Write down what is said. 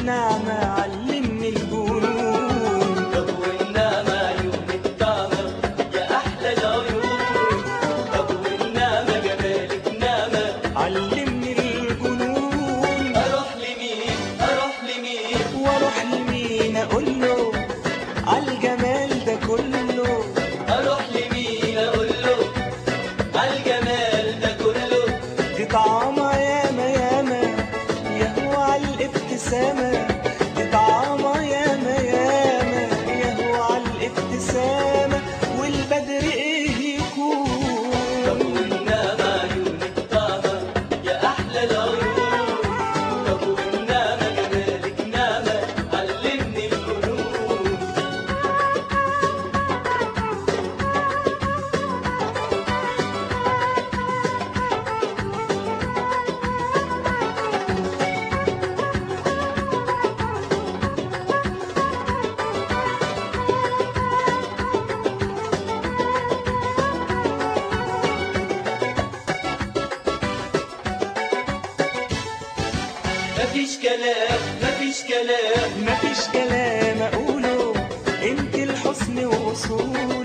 والنعمة علمني الجنون طب والنعمة عيونك طعمة يا أحلى العيون طب والنعمة جمالك نعمة علمني الجنون أروح لمين أروح لمين واروح لمين اقول له عالجمال ده كله أروح لمين أقول له عالجمال ده كله دي طعامة ياما ياما يهوى عالابتسامة دي طعامة ياما ياما يهوى عالابتسامة والبدر ايه يكون طب والنعمة عيونك طعمة يا أحلى العيون طب والنعمة جمالك نعمة علمني الجنون مفيش كلام مفيش كلام مفيش كلام اقوله انت الحسن وصول